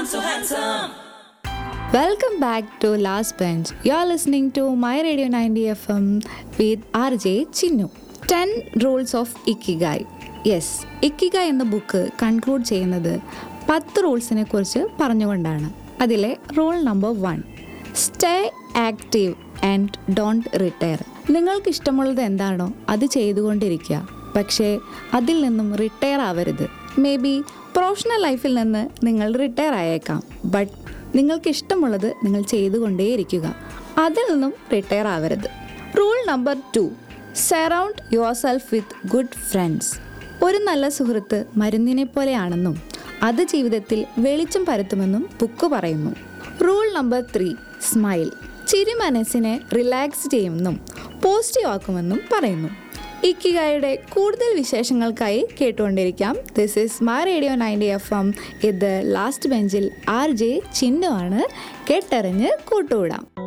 so handsome. Welcome back to Last Bench. You're listening to My Radio 90 FM with RJ Chinnu. 10 Rules of Ikigai. Yes Ikigai എന്ന book conclude ചെയ്യുന്നത് പത്ത് റൂൾസിനെ കുറിച്ച് പറഞ്ഞുകൊണ്ടാണ് അതിലെ rule number one stay active and don't retire നിങ്ങൾക്ക് ഇഷ്ടമുള്ളത് എന്താണോ അത് ചെയ്തുകൊണ്ടിരിക്കുക പക്ഷേ അതിൽ നിന്നും റിട്ടയർ ആവരുത് മേ ബി പ്രൊഫഷണൽ ലൈഫിൽ നിന്ന് നിങ്ങൾ റിട്ടയർ ആയേക്കാം ബട്ട് നിങ്ങൾക്ക് ഇഷ്ടമുള്ളത് നിങ്ങൾ ചെയ്തുകൊണ്ടേയിരിക്കുക അതിൽ നിന്നും റിട്ടയർ ആവരുത് rule number two surround yourself with good friends ഒരു നല്ല സുഹൃത്ത് മരുന്നിനെ പോലെയാണെന്നും അത് ജീവിതത്തിൽ വെളിച്ചം പരത്തുമെന്നും ബുക്ക് പറയുന്നു റൂൾ നമ്പർ ത്രീ സ്മൈൽ ചിരി മനസ്സിനെ റിലാക്സ് ചെയ്യുമെന്നും പോസിറ്റീവ് ആക്കുമെന്നും പറയുന്നു ഇക്കിഗായുടെ കൂടുതൽ വിശേഷങ്ങൾക്കായി കേട്ടുകൊണ്ടിരിക്കാം this is Maa radio ninety F M ഇത് ലാസ്റ്റ് ബെഞ്ചിൽ ആർ ജെ ചിന്നു ആണ് കേട്ടറിഞ്ഞ് കൂട്ടുകൂടാം